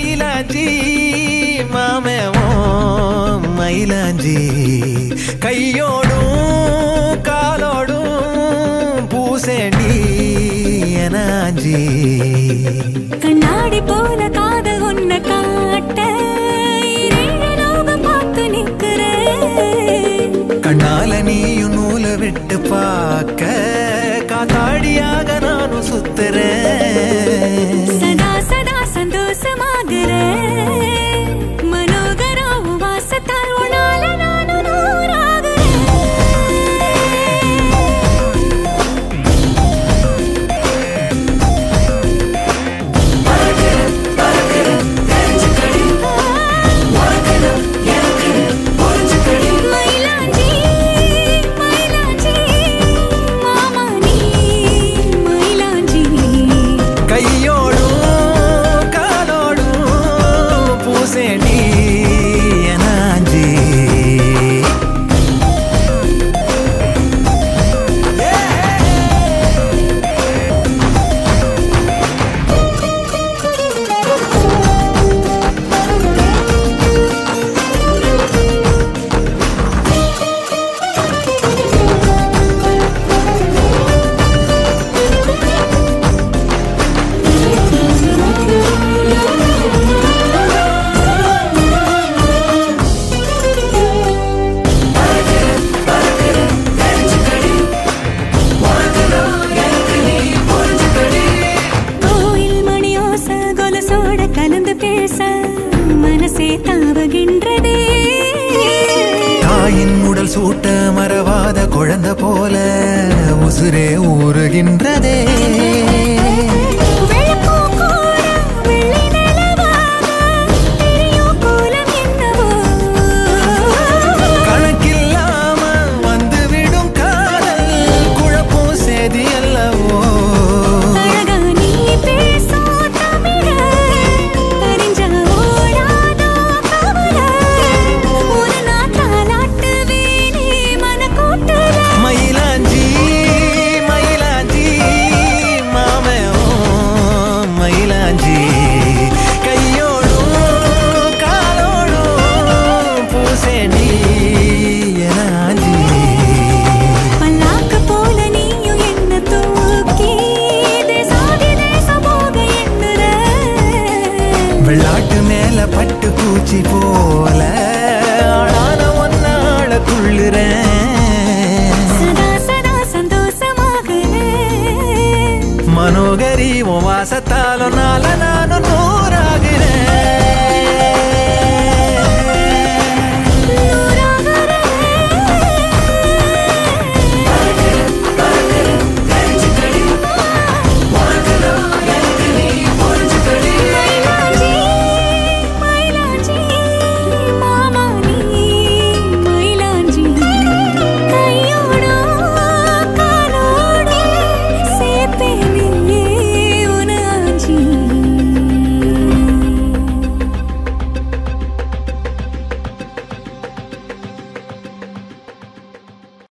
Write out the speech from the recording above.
மயிலாஞ்சி மாமேவும் மயிலாஞ்சி கையோடும் காலோடும் பூசேண்டி எனாஞ்சி கண்ணாடி போல காதல் உன்னை காட்ட இரண்டு லோகம் பார்த்து நிக்கிறேன் கண்ணால நீயும் நூலை விட்டு பார்க்க காத்தாடியாக நானும் சுத்துறேன் சதா சதா சந்தோஷமாகிறேன் மனோகரா உன் வாசத்தால் உன்னால நானும் நூறாகிறேன் மயிலாஞ்சி மயிலாஞ்சி மாமா நீ மயிலாஞ்சி கையோடும் காலோடும் பூசேண்டி எனாஞ்சி கோயில் மணி ஓச கொலசோட கலந்து பேச மனசே தாவுகின்றதே தாயின் உடல் சூட்ட மறவாத குழந்தை போல உசுரே ஊறுகின்றதே வெள்ளப்பூ கூட வெள்ளி நிலவாக தெரியும் கோலம் என்னவோ கணக்கில்லாம வந்துவிடும் காதல் குழப்பம் சேதி அல்லவோ அழகா நீ பேசும் தமிழ பரிஞ்ச ஓடாதோ கவலை ஒரு நாள் தாலாட்டுவேனே மனக்கூட்டுல மயிலாஞ்சி மயிலாஞ்சி மாமேவும் மயிலாஞ்சி கையோடும் காலோடும் பூசேண்டி எனாஞ்சி பல்லாக்கு போல நீயும் என்ன தூக்கி தேசாதி தேசம் போக எண்ணுற வெள்ளாட்டு மேல பட்டு பூச்சி போல ஆளான ஒன்னாள துள்ளுறேன் சதா சதா சந்தோஷமாக மனோகரி உன் வாசத்தாலும் நால நானும்